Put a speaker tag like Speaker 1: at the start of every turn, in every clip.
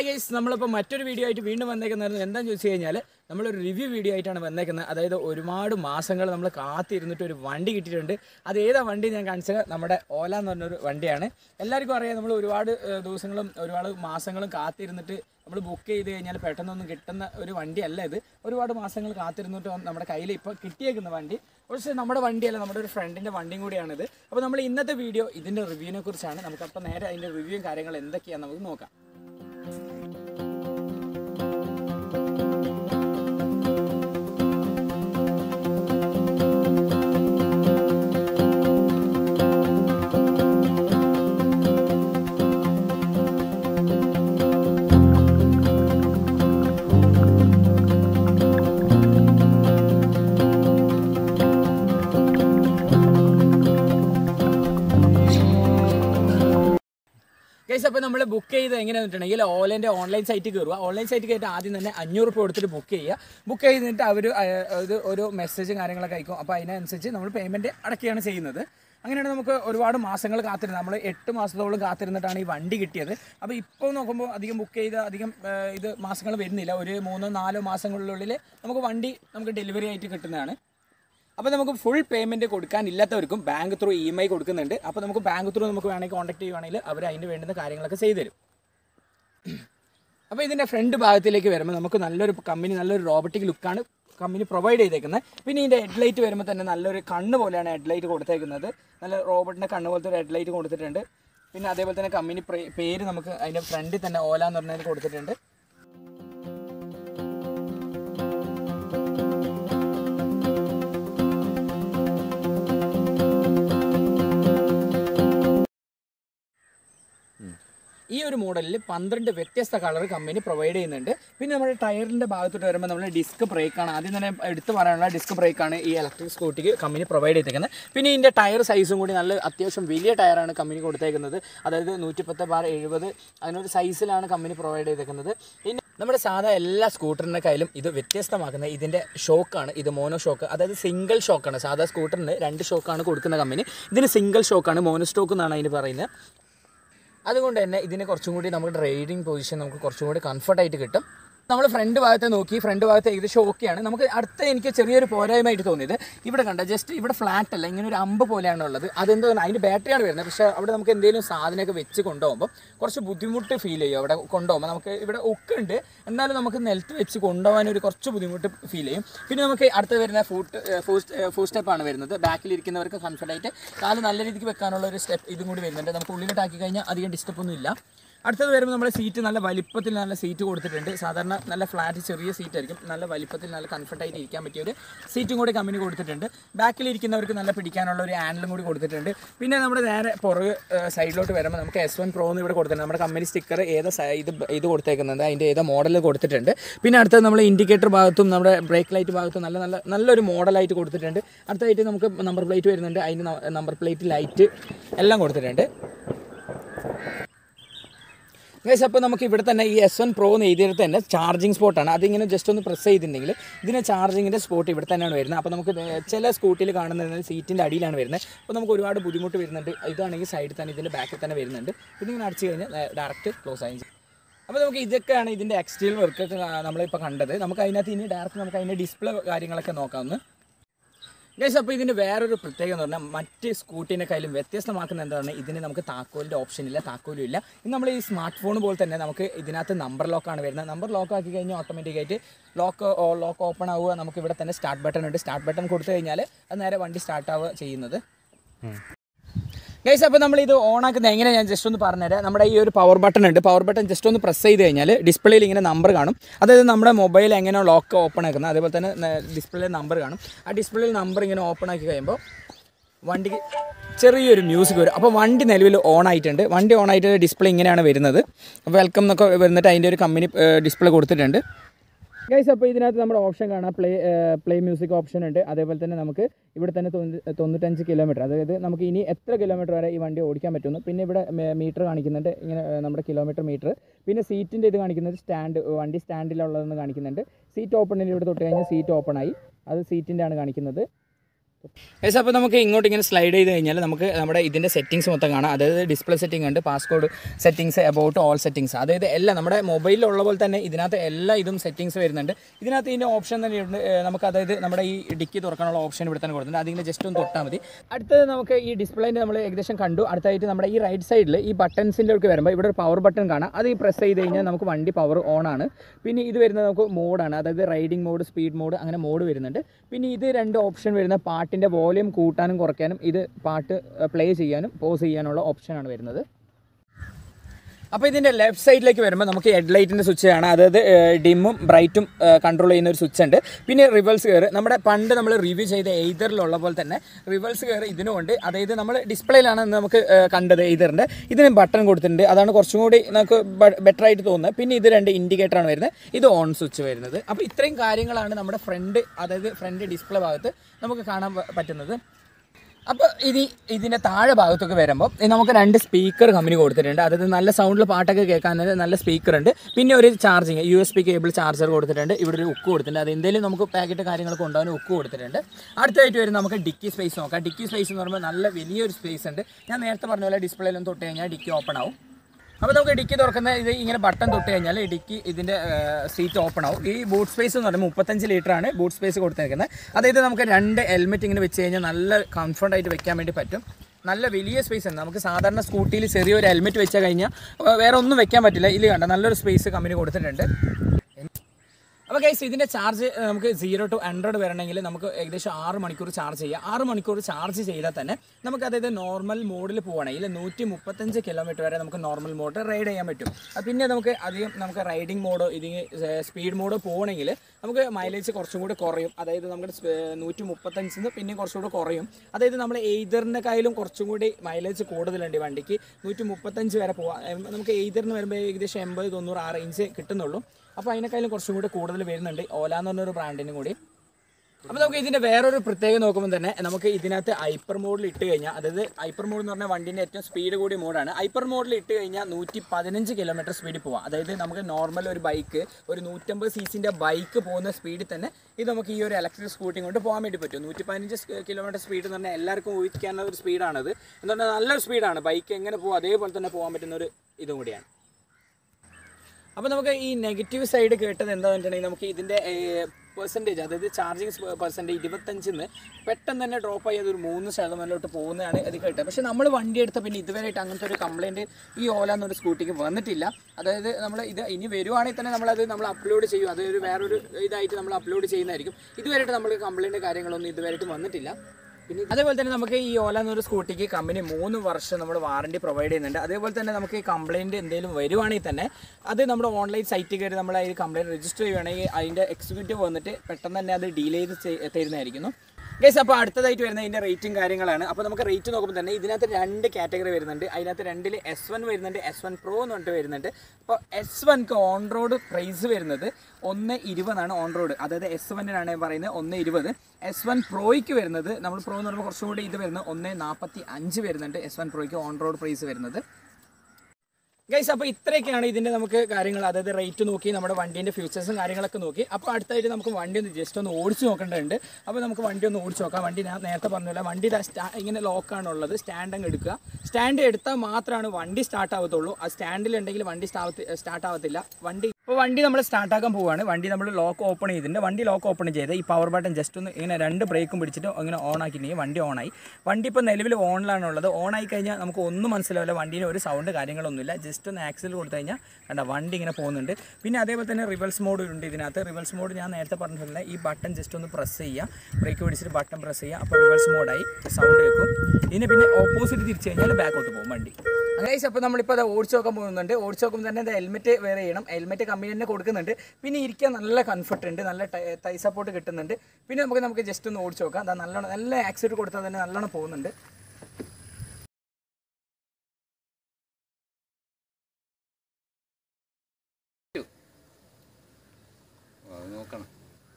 Speaker 1: guys നമ്മളിപ്പോൾ മറ്റൊരു video ആയിട്ട് വീണ്ടും വന്നേക്കുന്നത് എന്താണെന്ന് ചോദിച്ചു കഴിഞ്ഞാൽ നമ്മളൊരു റിവ്യൂ വീഡിയോ ആയിട്ടാണ് വന്നേക്കുന്നത് അതായത് ഒരുപാട് മാസങ്ങൾ നമ്മൾ കാത്തിരുന്നിട്ട് ഒരു വണ്ടി കിട്ടിയിട്ടുണ്ട് അത് ഏതാ വണ്ടി ഞാൻ കാണിച്ചത് നമ്മുടെ ഓല എന്ന് പറഞ്ഞൊരു വണ്ടിയാണ് എല്ലാവർക്കും അറിയാം നമ്മൾ ഒരുപാട് ഏഹ്, ദിവസങ്ങളും ഒരുപാട് മാസങ്ങളും കാത്തിരുന്നിട്ട് നമ്മൾ ബുക്ക് ചെയ്ത് കഴിഞ്ഞാൽ പെട്ടെന്നൊന്നും കിട്ടുന്ന ഒരു വണ്ടിയല്ല ഇത് ഒരുപാട് മാസങ്ങൾ കാത്തിരുന്നിട്ട് വന്ന് നമ്മുടെ കയ്യിൽ ഇപ്പോൾ കിട്ടിയേക്കുന്ന വണ്ടി പക്ഷേ നമ്മുടെ വണ്ടിയല്ല നമ്മുടെ ഒരു ഫ്രണ്ടിൻ്റെ വണ്ടിയും കൂടിയാണിത് അപ്പോൾ നമ്മൾ ഇന്നത്തെ വീഡിയോ ഇതിൻ്റെ റിവ്യൂവിനെ കുറിച്ചാണ് നമുക്കപ്പോൾ നേരെ അതിൻ്റെ റിവ്യൂവും കാര്യങ്ങളും എന്തൊക്കെയാണെന്ന് നമുക്ക് നോക്കാം ഗൈസ് അപ്പോൾ നമ്മൾ ബുക്ക് ചെയ്ത് എങ്ങനെ വെച്ചിട്ടുണ്ടെങ്കിൽ ഓലൻ്റെ ഓൺലൈൻ സൈറ്റിൽ കയറുക ഓൺലൈൻ സൈറ്റിൽ കയറിയിട്ട് ആദ്യം തന്നെ അഞ്ഞൂറ് രൂപ കൊടുത്തിട്ട് ബുക്ക് ചെയ്യുക ബുക്ക് ചെയ്തിട്ട് അവർ ഇത് ഒരു മെസ്സേജും കാര്യങ്ങളൊക്കെ അയക്കും അപ്പോൾ അതിനനുസരിച്ച് നമ്മൾ പേയ്മെൻറ്റ് അടയ്ക്കുകയാണ് ചെയ്യുന്നത് അങ്ങനെയാണ് നമുക്ക് ഒരുപാട് മാസങ്ങൾ കാത്തിരുന്നത് നമ്മൾ എട്ട് മാസത്തോളം കാത്തിരുന്നിട്ടാണ് ഈ വണ്ടി കിട്ടിയത് അപ്പോൾ ഇപ്പോൾ നോക്കുമ്പോൾ അധികം ബുക്ക് ചെയ്ത് അധികം ആ, ഇത് മാസങ്ങൾ വരുന്നില്ല ഒരു മൂന്നോ നാലോ മാസങ്ങളിലുള്ളിൽ നമുക്ക് വണ്ടി നമുക്ക് ഡെലിവറി ആയിട്ട് കിട്ടുന്നതാണ് അപ്പോൾ നമുക്ക് ഫുൾ പേയ്മെൻറ്റ് കൊടുക്കാനില്ലാത്തവർക്കും bank through E M I കൊടുക്കുന്നുണ്ട് അപ്പോൾ നമുക്ക് ബാങ്ക് ത്രൂ നമുക്ക് വേണമെങ്കിൽ കോൺടാക്ട് ചെയ്യുവാണെങ്കിൽ അവർ അതിന് വേണ്ടുന്ന കാര്യങ്ങളൊക്കെ ചെയ്തു തരും അപ്പോൾ ഇതിൻ്റെ ഫ്രണ്ട് ഭാഗത്തിലേക്ക് വരുമ്പോൾ നമുക്ക് നല്ലൊരു കമ്പനി നല്ലൊരു റോബോട്ടിക് ലുക്കാണ് കമ്പനി പ്രൊവൈഡ് ചെയ്തേക്കുന്നത് പിന്നെ ഇതിൻ്റെ ഹെഡ്ലൈറ്റ് വരുമ്പോൾ തന്നെ നല്ലൊരു കണ്ണ് പോലെയാണ് ഹെഡ്ലൈറ്റ് കൊടുത്തേക്കുന്നത് നല്ല റോബോട്ടിൻ്റെ കണ്ണ് പോലത്തെ ഒരു ഹെഡ്ലൈറ്റ് കൊടുത്തിട്ടുണ്ട് പിന്നെ അതേപോലെ തന്നെ കമ്പനി പേര് നമുക്ക് അതിൻ്റെ ഫ്രണ്ടിൽ തന്നെ ഓല എന്ന് പറഞ്ഞതിൽ കൊടുത്തിട്ടുണ്ട് ഈ ഒരു മോഡലിൽ പന്ത്രണ്ട് വ്യത്യസ്ത കളർ കമ്പനി പ്രൊവൈഡ് ചെയ്യുന്നുണ്ട് പിന്നെ നമ്മുടെ ടയറിൻ്റെ ഭാഗത്തോട്ട് വരുമ്പോൾ നമ്മൾ ഡിസ്ക് ബ്രേക്കാണ് ആദ്യം തന്നെ എടുത്ത് പറയാനുള്ള ഡിസ്ക് ബ്രേക്കാണ് ഈ ഇലക്ട്രിക് സ്കൂട്ടിക്ക് കമ്പനി പ്രൊവൈഡ് ചെയ്തേക്കുന്നത് പിന്നെ ഇതിൻ്റെ ടയർ സൈസും കൂടി നല്ല അത്യാവശ്യം വലിയ ടയറാണ് കമ്പനി കൊടുത്തേക്കുന്നത് അതായത് നൂറ്റിപ്പത്ത് ബാർ എഴുപത് അതിനൊരു സൈസിലാണ് കമ്പനി പ്രൊവൈഡ് ചെയ്തേക്കുന്നത് ഇനി നമ്മുടെ സാധാ എല്ലാ സ്കൂട്ടറിൻ്റെ കയ്യിലും ഇത് വ്യത്യസ്തമാക്കുന്ന ഇതിൻ്റെ ഷോക്കാണ് ഇത് മോനോ ഷോക്ക് അതായത് സിംഗിൾ ഷോക്കാണ് സാധാ സ്കൂട്ടറിന് രണ്ട് ഷോക്കാണ് കൊടുക്കുന്ന കമ്പനി ഇതിന് സിംഗിൾ ഷോക്കാണ് മോനോ സ്റ്റോക്ക് എന്നാണ് അതിന് പറയുന്നത് അതുകൊണ്ട് തന്നെ ഇതിന് കുറച്ചും കൂടി നമുക്ക് റൈഡിങ് പൊസിഷൻ നമുക്ക് കുറച്ചും കൂടി കംഫർട്ടായിട്ട് കിട്ടും നമ്മൾ ഫ്രണ്ട് ഭാഗത്തെ നോക്കി ഫ്രണ്ട് ഭാഗത്ത് ഏകദേശം ഓക്കെയാണ് നമുക്ക് അടുത്ത എനിക്ക് ചെറിയൊരു പോരായ്മയായിട്ട് തോന്നിയത് ഇവിടെ കണ്ട ജസ്റ്റ് ഇവിടെ ഫ്ലാറ്റ് അല്ല ഇങ്ങനെ ഒരു അമ്പ് പോലെയാണ് ഉള്ളത് അതെന്തോ അതിൻ്റെ ബാറ്ററിയാണ് വരുന്നത് പക്ഷേ അവിടെ നമുക്ക് എന്തെങ്കിലും സാധനമൊക്കെ വെച്ച് കൊണ്ടുപോകുമ്പോൾ കുറച്ച് ബുദ്ധിമുട്ട് ഫീൽ ചെയ്യും അവിടെ കൊണ്ടുപോകുമ്പോൾ നമുക്ക് ഇവിടെ ഉണ്ട് എന്നാലും നമുക്ക് നിലത്ത് വെച്ച് കൊണ്ടുപോകാൻ ഒരു കുറച്ച് ബുദ്ധിമുട്ട് ഫീൽ ചെയ്യും പിന്നെ നമുക്ക് അടുത്ത് വരുന്ന ഫൂട്ട് ഫുൾ സ്റ്റെപ്പാണ് വരുന്നത് ബാക്കിലിരിക്കുന്നവർക്ക് കംഫർട്ടായിട്ട് കാല് നല്ല രീതിക്ക് വെക്കാനുള്ള ഒരു സ്റ്റെപ്പ് ഇതും കൂടി വരുന്നുണ്ട് നമുക്ക് ഉള്ളിലോട്ടാക്കി കഴിഞ്ഞാൽ അധികം ഡിസ്റ്റർബ് ഒന്നും ഇല്ല അടുത്തത് വരുമ്പോൾ നമ്മുടെ സീറ്റ് നല്ല വലിപ്പത്തിൽ നല്ല സീറ്റ് കൊടുത്തിട്ടുണ്ട് സാധാരണ നല്ല ഫ്ലാറ്റ് ചെറിയ സീറ്റ് ആയിരിക്കും നല്ല വലിപ്പത്തിൽ നല്ല കംഫർട്ടായിട്ട് ഇരിക്കാൻ പറ്റിയ ഒരു സീറ്റും കൂടി കമ്പനി കൊടുത്തിട്ടുണ്ട് ബാക്കിൽ ഇരിക്കുന്നവർക്ക് നല്ല പിടിക്കാനുള്ള ഒരു ഹാൻഡിലും കൂടി കൊടുത്തിട്ടുണ്ട് പിന്നെ നമ്മുടെ നേരെ പുറകെ സൈഡിലോട്ട് വരുമ്പോൾ നമുക്ക് എസ് വൺ പ്രോ എന്ന് ഇവിടെ കൊടുത്തിട്ടുണ്ട് നമ്മുടെ കമ്പനി സ്റ്റിക്കർ ഏതാ സൈ- ഇത് ഇത് കൊടുത്തേക്കുന്നത് അതിൻ്റെ ഏതാ മോഡൽ കൊടുത്തിട്ടുണ്ട് പിന്നെ അടുത്തത് നമ്മൾ ഇൻഡിക്കേറ്റർ ഭാഗത്തും നമ്മുടെ ബ്രേക്ക് ലൈറ്റ് ഭാഗത്തും നല്ല നല്ല നല്ലൊരു മോഡലായിട്ട് കൊടുത്തിട്ടുണ്ട് അടുത്തായിട്ട് നമുക്ക് നമ്പർ പ്ലേറ്റ് വരുന്നുണ്ട് അതിന് നമ്പർ പ്ലേറ്റ് ലൈറ്റ് എല്ലാം കൊടുത്തിട്ടുണ്ട് ഗൈസ് അപ്പോൾ നമുക്ക് ഇവിടെ തന്നെ ഈ എസ് വൺ പ്രോ എന്ന് എഴുതിയിട്ട് തന്നെ ചാർജിങ് സ്പോട്ടാണ് അതിങ്ങനെ ജസ്റ്റ് ഒന്ന് പ്രസ് ചെയ്തിട്ടുണ്ടെങ്കിൽ ഇതിന് ചാർജിങ്ങിൻ്റെ സ്പോട്ട് ഇവിടെ തന്നെയാണ് വരുന്നത് അപ്പോൾ നമുക്ക് ദേ- ചില സ്കൂട്ടിയിൽ കാണുന്നത് സീറ്റിൻ്റെ അടിയിലാണ് വരുന്നത് അപ്പോൾ നമുക്ക് ഒരുപാട് ബുദ്ധിമുട്ട് വരുന്നുണ്ട് ഇതാണെങ്കിൽ സൈഡിൽ തന്നെ ഇതിൻ്റെ ബാക്കിൽ തന്നെ വരുന്നുണ്ട് പിന്നെ ഇങ്ങനെ അടിച്ച് കഴിഞ്ഞാൽ ഡയറക്റ്റ് ക്ലോസ് ആയി ചെയ്യും അപ്പോൾ നമുക്ക് ഇതൊക്കെയാണ് ഇതിൻ്റെ എക്സ്റ്റീരിയൽ വർക്കൊക്കെ നമ്മളിപ്പോൾ കണ്ടത് നമുക്ക് അതിനകത്ത് ഇനി ഡയറക്റ്റ് നമുക്ക് അതിൻ്റെ ഡിസ്പ്ലേ കാര്യങ്ങളൊക്കെ നോക്കാമെന്ന് ഗൈസ് അപ്പോൾ ഇതിന് വേറൊരു പ്രത്യേകത എന്ന് പറഞ്ഞാൽ മറ്റ് സ്കൂട്ടിനെക്കാളും വ്യത്യസ്തമാക്കുന്ന എന്താണ് ഇതിന് നമുക്ക് താക്കോലിൻ്റെ ഓപ്ഷൻ ഇല്ല താക്കോലും ഇല്ല ഇത് നമ്മൾ ഈ സ്മാർട്ട് ഫോൺ പോലെ തന്നെ നമുക്ക് ഇതിനകത്ത് നമ്പർ ലോക്കാണ് വരുന്നത് നമ്പർ ലോക്ക് ആക്കി കഴിഞ്ഞാൽ ഓട്ടോമാറ്റിക്കായിട്ട് ലോക്ക് ലോക്ക് ഓപ്പൺ ആവുക നമുക്ക് ഇവിടെ തന്നെ സ്റ്റാർട്ട് ബട്ടൺ ഉണ്ട് സ്റ്റാർട്ട് ബട്ടൺ കൊടുത്തു കഴിഞ്ഞാൽ അത് നേരെ വണ്ടി സ്റ്റാർട്ട് ആവുക ചെയ്യുന്നത് ഗൈസ് അപ്പോൾ നമ്മൾ ഇത് ഓൺ ആക്കുന്നത് എങ്ങനെ ഞാൻ ജസ്റ്റ് ഒന്ന് പറഞ്ഞുതരാം നമ്മുടെ ഈ ഒരു പവർ ബട്ടൺ ഉണ്ട് പവർ ബട്ടൺ ജസ്റ്റ് ഒന്ന് പ്രസ് ചെയ്ത് കഴിഞ്ഞാൽ ഡിസ്പ്ലേയിൽ ഇങ്ങനെ നമ്പർ കാണും അതായത് നമ്മുടെ മൊബൈൽ എങ്ങനെയോ ലോക്ക് ഓപ്പൺ ആക്കുന്നത് അതേപോലെ തന്നെ ഡിസ്പ്ലേയിൽ നമ്പർ കാണും ആ ഡിസ്പ്ലേയിൽ നമ്പർ ഇങ്ങനെ ഓപ്പൺ ആക്കി കഴിയുമ്പോൾ വണ്ടിക്ക് ചെറിയൊരു മ്യൂസിക് വരും അപ്പോൾ വണ്ടി നിലവിൽ ഓൺ ആയിട്ടുണ്ട് വണ്ടി ഓൺ ആയിട്ട് ഡിസ്പ്ലേ ഇങ്ങനെയാണ് വരുന്നത് വെൽക്കം എന്നൊക്കെ വരുന്നിട്ട് അതിൻ്റെ ഒരു കമ്പനി ഡിസ്പ്ലേ കൊടുത്തിട്ടുണ്ട് ഗൈസ് അപ്പോൾ ഇതിനകത്ത് നമ്മുടെ ഓപ്ഷൻ കാണാം പ്ലേ പ്ലേ മ്യൂസിക് ഓപ്ഷൻ ഉണ്ട് അതേപോലെ തന്നെ നമുക്ക് ഇവിടെ തന്നെ തൊണ്ണൂ- തൊണ്ണൂറ്റഞ്ച് കിലോമീറ്റർ അതായത് നമുക്ക് ഇനി എത്ര കിലോമീറ്റർ വരെ ഈ വണ്ടി ഓടിക്കാൻ പറ്റുന്നു പിന്നെ ഇവിടെ മീറ്റർ കാണിക്കുന്നുണ്ട് ഇങ്ങനെ ഏഹ്, നമ്മുടെ കിലോമീറ്റർ മീറ്റർ പിന്നെ സീറ്റിൻ്റെ ഇത് കാണിക്കുന്നത് സ്റ്റാൻഡ് വണ്ടി സ്റ്റാൻഡിലുള്ളതെന്ന് കാണിക്കുന്നുണ്ട് സീറ്റ് ഓപ്പണിൽ ഇവിടെ തൊട്ട് കഴിഞ്ഞാൽ സീറ്റ് ഓപ്പൺ ആയി അത് സീറ്റിൻ്റെ ആണ് കാണിക്കുന്നത് ഏകദേശം അപ്പോൾ നമുക്ക് ഇങ്ങോട്ട് ഇങ്ങനെ സ്ലൈഡ് ചെയ്ത് കഴിഞ്ഞാൽ നമുക്ക് നമ്മുടെ ഇതിൻ്റെ സെറ്റിങ്സ് മൊത്തം കാണാം അതായത് ഡിസ്പ്ലേ സെറ്റിംഗ് ഉണ്ട് passcode settings about all settings അതായത് എല്ലാം നമ്മുടെ മൊബൈലിലുള്ള പോലെ തന്നെ ഇതിനകത്ത് എല്ലാ ഇതും സെറ്റിങ്സ് വരുന്നുണ്ട് ഇതിനകത്ത് ഇതിൻ്റെ ഓപ്ഷൻ തന്നെ ഉണ്ട് ഏഹ് നമുക്ക് അതായത് നമ്മുടെ ഈ ഡിക്കി തുറക്കാനുള്ള ഓപ്ഷൻ ഇവിടെ തന്നെ കൊടുത്തിട്ടുണ്ട് അതിങ്ങനെ ജസ്റ്റ് ഒന്ന് തൊട്ടാൽ മതി അടുത്തത് നമുക്ക് ഈ ഡിസ്പ്ലേൻ്റെ നമ്മൾ ഏകദേശം കണ്ടു അടുത്തായിട്ട് നമ്മുടെ ഈ റൈറ്റ് സൈഡിൽ ഈ ബട്ടൺസിൻ്റെ ഒക്കെ വരുമ്പോൾ ഇവിടെ ഒരു പവർ ബട്ടൺ കാണാം അത് ഈ പ്രസ് ചെയ്ത് കഴിഞ്ഞാൽ നമുക്ക് വണ്ടി പവർ ഓൺ ആണ് പിന്നെ ഇത് വരുന്നത് നമുക്ക് മോഡാണ് അതായത് റൈഡിംഗ് മോഡ് സ്പീഡ് മോഡ് അങ്ങനെ മോഡ് വരുന്നുണ്ട് പിന്നെ ഇത് രണ്ട് ഓപ്ഷൻ വരുന്ന പാട്ടിൻ്റെ വോളിയം കൂട്ടാനും കുറയ്ക്കാനും ഇത് പാട്ട് പ്ലേ ചെയ്യാനും പോസ് ചെയ്യാനുള്ള ഓപ്ഷനാണ് വരുന്നത് അപ്പോൾ ഇതിൻ്റെ ലെഫ്റ്റ് സൈഡിലേക്ക് വരുമ്പോൾ നമുക്ക് ഹെഡ്ലൈറ്റിൻ്റെ സ്വിച്ച് കാണാം അതായത് ഡിമ്മും ബ്രൈറ്റും കൺട്രോൾ ചെയ്യുന്ന ഒരു സ്വിച്ച് ഉണ്ട് പിന്നെ റിവേഴ്സ് ഗിയർ നമ്മുടെ പണ്ട് നമ്മൾ റിവ്യൂ ചെയ്ത എയ്തറിലുള്ള പോലെ തന്നെ റിവേഴ്സ് ഗിയർ ഇതിനുമുണ്ട് അതായത് നമ്മൾ ഡിസ്പ്ലേയിലാണ് നമുക്ക് ഏഹ്, കണ്ടത് എയ്തറിൻ്റെ ഇതിന് ബട്ടൺ കൊടുത്തിട്ടുണ്ട് അതാണ് കുറച്ചും കൂടി നമുക്ക് ബെറ്റർ ആയിട്ട് തോന്നുന്നത് പിന്നെ ഇത് രണ്ട് ഇൻഡിക്കേറ്റർ ആണ് വരുന്നത് ഇത് ഓൺ സ്വിച്ച് വരുന്നത് അപ്പോൾ ഇത്രയും കാര്യങ്ങളാണ് നമ്മുടെ ഫ്രണ്ട് അതായത് ഫ്രണ്ട് ഡിസ്പ്ലേ ഭാഗത്ത് നമുക്ക് കാണാൻ പ- പറ്റുന്നത് അപ്പോൾ ഇനി ഇതിൻ്റെ താഴെ ഭാഗത്തൊക്കെ വരുമ്പോൾ നമുക്ക് രണ്ട് സ്പീക്കർ കമ്പനി കൊടുത്തിട്ടുണ്ട് അതായത് നല്ല സൗണ്ടിൽ പാട്ടൊക്കെ കേൾക്കാൻ നല്ല സ്പീക്കർ ഉണ്ട് പിന്നെ ഒരു charging U S P cable charger കൊടുത്തിട്ടുണ്ട് ഇവിടെ ഒരു ഉക്ക് കൊടുത്തിട്ടുണ്ട് അത് എന്തെങ്കിലും നമുക്ക് പാക്കറ്റ് കാര്യങ്ങളൊക്കെ കൊണ്ടുപോകാൻ ഉക്ക് കൊടുത്തിട്ടുണ്ട് അടുത്തായിട്ട് വരും നമുക്ക് ഡിക്കി സ്പേസ് നോക്കാം ഡിക്കി സ്പേസ് എന്ന് പറയുമ്പോൾ നല്ല വലിയൊരു സ്പേസ് ഉണ്ട് ഞാൻ നേരത്തെ പറഞ്ഞ പോലെ ഡിസ്പ്ലേയിലൊന്നും തൊട്ട് കഴിഞ്ഞാൽ ഡിക്കി ഓപ്പൺ ആവും അപ്പോൾ നമുക്ക് ഡിക്കി തുറക്കുന്ന ഇത് ഇങ്ങനെ ബട്ടൺ തൊട്ട് കഴിഞ്ഞാൽ ഡിക്കി ഇതിൻ്റെ സീറ്റ് ഓപ്പൺ ആവും ഈ ബൂട്ട് സ്പേസ് എന്ന് പറയുമ്പോൾ മുപ്പത്തഞ്ച് ലിറ്റർ ആണ് ബൂട്ട് സ്പേസ് കൊടുത്തിരിക്കുന്നത് അതായത് നമുക്ക് രണ്ട് ഹെൽമെറ്റ് ഇങ്ങനെ വെച്ച് കഴിഞ്ഞാൽ നല്ല കംഫർട്ട് ആയിട്ട് വെക്കാൻ വേണ്ടി പറ്റും നല്ല വലിയ സ്പേസ് ഉണ്ട് നമുക്ക് സാധാരണ സ്കൂട്ടിയിൽ ചെറിയൊരു ഹെൽമെറ്റ് വെച്ചാൽ കഴിഞ്ഞാൽ ഏഹ്, വേറെ ഒന്നും വെക്കാൻ പറ്റില്ല ഇതിൽ കണ്ട നല്ലൊരു സ്പേസ് കമ്പനി കൊടുത്തിട്ടുണ്ട് അപ്പോൾ ഗൈസ് ഇതിൻ്റെ ചാർജ് നമുക്ക് സീറോ ടു ഹൺഡ്രഡ് വരണമെങ്കിൽ നമുക്ക് ഏകദേശം ആറ് മണിക്കൂർ ചാർജ് ചെയ്യാം ആറ് മണിക്കൂർ ചാർജ് ചെയ്താൽ തന്നെ നമുക്ക് അതായത് നോർമൽ മോഡിൽ പോവുകയാണെങ്കിൽ നൂറ്റി മുപ്പത്തഞ്ച് കിലോമീറ്റർ വരെ നമുക്ക് നോർമൽ മോഡ് റൈഡ് ചെയ്യാൻ പറ്റും അത് പിന്നെ നമുക്ക് അധികം നമുക്ക് റൈഡിംഗ് മോഡോ ഇതിന് സ്പീഡ് മോഡോ പോകണമെങ്കിൽ നമുക്ക് മൈലേജ് കുറച്ചും കൂടി കുറയും അതായത് നമ്മുടെ നൂറ്റി മുപ്പത്തഞ്ചിൽ നിന്ന് പിന്നെ കുറച്ചുകൂടി കുറയും അതായത് നമ്മൾ എയ്തറിൻ്റെ കയ്യിലും കുറച്ചും കൂടി മൈലേജ് കൂടുതലുണ്ട് ഈ വണ്ടിക്ക് നൂറ്റി മുപ്പത്തഞ്ച് വരെ പോവാം എം- നമുക്ക് എയ്തറിന് വരുമ്പോൾ ഏകദേശം എൺപത് തൊണ്ണൂറ് ആ റേഞ്ച് കിട്ടുന്നുള്ളൂ അപ്പോൾ അതിനേക്കാളും കുറച്ചും കൂടി കൂടുതൽ വരുന്നുണ്ട് ഓല എന്ന് പറഞ്ഞൊരു ബ്രാൻഡിനും കൂടി അപ്പോൾ നമുക്ക് ഇതിൻ്റെ വേറൊരു പ്രത്യേകത നോക്കുമ്പോൾ തന്നെ നമുക്ക് ഇതിനകത്ത് ഹൈപ്പർ മോഡിൽ ഇട്ട് കഴിഞ്ഞാൽ അതായത് ഹൈപ്പർ മോഡ് എന്ന് പറഞ്ഞാൽ വണ്ടിൻ്റെ ഏറ്റവും സ്പീഡ് കൂടിയ മോഡാണ് ഹൈപ്പർ മോഡിൽ ഇട്ട് കഴിഞ്ഞാൽ നൂറ്റി പതിനഞ്ച് കിലോമീറ്റർ സ്പീഡിൽ പോവാം അതായത് നമുക്ക് നോർമൽ ഒരു ബൈക്ക് ഒരു നൂറ്റമ്പത് സി സിൻ്റെ ബൈക്ക് പോകുന്ന സ്പീഡിൽ തന്നെ ഇത് നമുക്ക് ഈ ഒരു ഇലക്ട്രിക് സ്കൂട്ടി കൊണ്ട് പോകാൻ വേണ്ടി പറ്റും നൂറ്റി പതിനഞ്ച് കിലോമീറ്റർ സ്പീഡ് എന്ന് പറഞ്ഞാൽ എല്ലാവർക്കും ഊഹിക്കാനുള്ള ഒരു സ്പീഡാണത് എന്ന് പറഞ്ഞാൽ നല്ലൊരു സ്പീഡാണ് ബൈക്ക് എങ്ങനെ പോകും അതേപോലെ തന്നെ പോകാൻ പറ്റുന്ന ഒരു ഇതും കൂടിയാണ് അപ്പോൾ നമുക്ക് ഈ നെഗറ്റീവ് സൈഡ് കേട്ടത് എന്താണെന്ന് വെച്ചിട്ടുണ്ടെങ്കിൽ നമുക്ക് ഇതിൻ്റെ പെർസെൻറ്റേജ് അതായത് ചാർജിങ് പെർസെൻറ്റേജ് ഇരുപത്തഞ്ചിൽ നിന്ന് പെട്ടെന്ന് തന്നെ ഡ്രോപ്പ് ആയി അതൊരു മൂന്ന് ശതമാനത്തിലോട്ട് പോകുന്നതാണ് ഇത് കേട്ടത് പക്ഷേ നമ്മൾ വണ്ടി എടുത്ത പിന്നെ ഇതുവരെയായിട്ട് അങ്ങനത്തെ ഒരു കംപ്ലയിൻറ്റ് ഈ ഓല എന്നൊരു സ്കൂട്ടിക്ക് വന്നിട്ടില്ല അതായത് നമ്മൾ ഇത് ഇനി വരുവാണെങ്കിൽ തന്നെ നമ്മളത് നമ്മൾ അപ്ലോഡ് ചെയ്യും അതൊരു വേറൊരു ഇതായിട്ട് നമ്മൾ അപ്ലോഡ് ചെയ്യുന്നതായിരിക്കും ഇതുവരെയായിട്ട് നമ്മൾ കംപ്ലയിൻറ്റ് കാര്യങ്ങളൊന്നും ഇതുവരെയായിട്ട് വന്നിട്ടില്ല പിന്നെ അതേപോലെ തന്നെ നമുക്ക് ഈ ഓല എന്നൊരു സ്കൂട്ടിക്ക് കമ്പനി മൂന്ന് വർഷം നമ്മൾ വാറണ്ടി പ്രൊവൈഡ് ചെയ്യുന്നുണ്ട് അതേപോലെ തന്നെ നമുക്ക് ഈ കംപ്ലയിൻറ്റ് എന്തെങ്കിലും വരുവാണെങ്കിൽ തന്നെ അത് നമ്മുടെ ഓൺലൈൻ സൈറ്റിൽ കയറി നമ്മൾ ഈ കംപ്ലയിൻറ്റ് രജിസ്റ്റർ ചെയ്യുകയാണെങ്കിൽ അതിൻ്റെ എക്സിക്യൂട്ടീവ് വന്നിട്ട് പെട്ടെന്ന് തന്നെ അത് ഡീൽ ചെയ്ത് ചെയ്- തരുന്നതായിരിക്കുന്നു ഗൈസ് അപ്പോൾ അടുത്തതായിട്ട് വരുന്ന ഇതിൻ്റെ റേറ്റും കാര്യങ്ങളാണ് അപ്പോൾ നമുക്ക് റേറ്റ് നോക്കുമ്പോൾ തന്നെ ഇതിനകത്ത് രണ്ട് കാറ്റഗറി വരുന്നുണ്ട് അതിനകത്ത് രണ്ടിൽ എസ് വൺ വരുന്നുണ്ട് എസ് വൺ പ്രോ എന്ന് പറഞ്ഞിട്ട് വരുന്നുണ്ട് അപ്പോൾ എസ് വൺക്ക് ഓൺ റോഡ് പ്രൈസ് വരുന്നത് ഒന്ന് ഇരുപതാണ് ഓൺ റോഡ് അതായത് എസ് വണ്ണിനാണ് പറയുന്നത് ഒന്ന് ഇരുപത് എസ് വൺ പ്രോയ്ക്ക് വരുന്നത് നമ്മൾ പ്രോ എന്ന് പറയുമ്പോൾ കുറച്ചും കൂടി ഇത് വരുന്നത് ഒന്ന് നാൽപ്പത്തി അഞ്ച് വരുന്നുണ്ട് എസ് വൺ പ്രോയ്ക്ക് ഓൺ റോഡ് പ്രൈസ് വരുന്നത് ഗൈസ് അപ്പോൾ ഇത്രയൊക്കെയാണ് ഇതിൻ്റെ നമുക്ക് കാര്യങ്ങൾ അതായത് റേറ്റ് നോക്കി നമ്മുടെ വണ്ടീൻ്റെ ഫ്യൂച്ചേഴ്സും കാര്യങ്ങളൊക്കെ നോക്കി അപ്പോൾ അടുത്തായിട്ട് നമുക്ക് വണ്ടി ഒന്ന് ജസ്റ്റ് ഒന്ന് ഓടിച്ച് നോക്കേണ്ടതുണ്ട് അപ്പോൾ നമുക്ക് വണ്ടി ഒന്ന് ഓടിച്ച് നോക്കാം വണ്ടി ഞാൻ നേരത്തെ പറഞ്ഞ പോലെ വണ്ടി ദാ സ്റ്റാ ഇങ്ങനെ ലോക്കാണ് ഉള്ളത് സ്റ്റാൻഡ് അങ്ങ് എടുക്കുക സ്റ്റാൻഡ് എടുത്താൽ മാത്രമാണ് വണ്ടി സ്റ്റാർട്ട് ആവത്തുള്ളൂ ആ സ്റ്റാൻഡിലുണ്ടെങ്കിൽ വണ്ടി സ്റ്റാർട്ട് ആവത്തില്ല വണ്ടി ഇപ്പോൾ വണ്ടി നമ്മൾ സ്റ്റാർട്ടാക്കാൻ പോവുകയാണ് വണ്ടി നമ്മൾ ലോക്ക് ഓപ്പൺ ചെയ്തിട്ടുണ്ട് വണ്ടി ലോക്ക് ഓപ്പൺ ചെയ്ത് ഈ പവർ ബട്ടൺ ജസ്റ്റ് ഒന്ന് ഇങ്ങനെ രണ്ട് ബ്രേക്കും പിടിച്ചിട്ട് ഇങ്ങനെ ഓൺ ആക്കിയിട്ടുണ്ടെങ്കിൽ വണ്ടി ഓണായി വണ്ടി ഇപ്പോൾ നിലവിൽ ഓണിലാണ് ഉള്ളത് ഓൺ ആയി കഴിഞ്ഞാൽ നമുക്ക് ഒന്നും മനസ്സിലാവില്ല വണ്ടീന് ഒരു സൗണ്ട് കാര്യങ്ങളൊന്നുമില്ല ജസ്റ്റ് ഒന്ന് ആക്സിൽ കൊടുത്തു കഴിഞ്ഞാൽ കണ്ട വണ്ടി ഇങ്ങനെ പോകുന്നുണ്ട് പിന്നെ അതേപോലെ തന്നെ റിവേഴ്സ് മോഡ് ഉണ്ട് ഇതിനകത്ത് റിവേഴ്സ് മോഡ് ഞാൻ നേരത്തെ പറഞ്ഞിട്ടുള്ള ഈ ബട്ടൺ ജസ്റ്റ് ഒന്ന് പ്രസ് ചെയ്യുക ബ്രേക്ക് പിടിച്ചിട്ട് ബട്ടൺ പ്രസ് ചെയ്യുക അപ്പോൾ റിവേഴ്സ് മോഡായി സൗണ്ട് കേൾക്കും ഇതിന് പിന്നെ ഓപ്പോസിറ്റ് തിരിച്ചു കഴിഞ്ഞാൽ ബാക്കോട്ട് പോകും വണ്ടി അങ്ങനെ അപ്പോൾ നമ്മളിപ്പോൾ അത് ഓടിച്ച് നോക്കാൻ പോകുന്നുണ്ട് ഓടിച്ച് നോക്കുമ്പോൾ തന്നെ ഹെൽമെറ്റ് വേറെ ചെയ്യണം ഹെൽമെറ്റ് കമ്പനി തന്നെ കൊടുക്കുന്നുണ്ട് പിന്നെ ഇരിക്കാൻ നല്ല കംഫർട്ട് ഉണ്ട് നല്ല തൈ സപ്പോർട്ട് കിട്ടുന്നുണ്ട് പിന്നെ നമുക്ക് നമുക്ക് ജസ്റ്റ് ഒന്ന് ഓടിച്ച് നോക്കാം അതാ നല്ലോണം നല്ല ആക്സിഡൻറ്റ് കൊടുത്താൽ തന്നെ നല്ലോണം പോകുന്നുണ്ട്
Speaker 2: നോക്കണം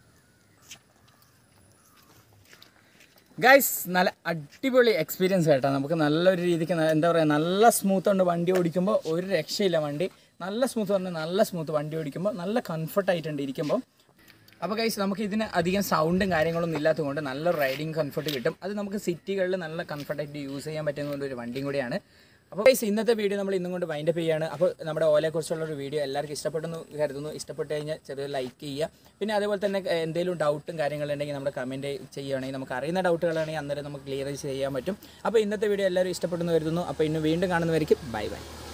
Speaker 1: ഗൈസ് നല്ല അടിപൊളി എക്സ്പീരിയൻസ് കേട്ടോ നമുക്ക് നല്ലൊരു രീതിക്ക് ന- എന്താ പറയുക നല്ല സ്മൂത്ത് ഉണ്ട് വണ്ടി ഓടിക്കുമ്പോൾ ഒരു രക്ഷയില്ല വണ്ടി നല്ല സ്മൂത്ത് പറഞ്ഞാൽ നല്ല സ്മൂത്ത് വണ്ടി ഓടിക്കുമ്പോൾ നല്ല കംഫർട്ട് ആയിട്ടുണ്ട് ഇരിക്കുമ്പോൾ അപ്പോൾ കൈസ് നമുക്ക് ഇതിന് അധികം സൗണ്ടും കാര്യങ്ങളൊന്നും ഇല്ലാത്തതുകൊണ്ട് നല്ല റൈഡിങ് കംഫർട്ട് കിട്ടും അത് നമുക്ക് സിറ്റികളിൽ നല്ല കംഫർട്ടായിട്ട് യൂസ് ചെയ്യാൻ പറ്റുന്ന ഒരു വണ്ടിയും കൂടിയാണ് അപ്പോൾ ഗൈസ് ഇന്നത്തെ വീഡിയോ നമ്മൾ ഇന്നും കൊണ്ട് വൈൻഡപ്പ് ചെയ്യുകയാണ് അപ്പോൾ നമ്മുടെ ഓലയെക്കുറിച്ചുള്ള ഒരു വീഡിയോ എല്ലാവർക്കും ഇഷ്ടപ്പെട്ടെന്ന് കരുതുന്നു ഇഷ്ടപ്പെട്ട് കഴിഞ്ഞാൽ ചെറിയ ലൈക്ക് ചെയ്യുക പിന്നെ അതേപോലെ തന്നെ ഏഹ്, എന്തെങ്കിലും ഡൗട്ടും കാര്യങ്ങളുണ്ടെങ്കിൽ നമ്മുടെ കമൻറ്റ് ചെയ്യുകയാണെങ്കിൽ നമുക്ക് അറിയുന്ന ഡൗട്ടുകളാണെങ്കിൽ അന്നേരം നമുക്ക് ക്ലിയർ ചെയ്യാൻ പറ്റും അപ്പോൾ ഇന്നത്തെ വീഡിയോ എല്ലാവരും ഇഷ്ടപ്പെടുന്നു കരുതുന്നു അപ്പോൾ ഇന്ന് വീണ്ടും കാണുന്നവർക്ക് ബൈ ബൈ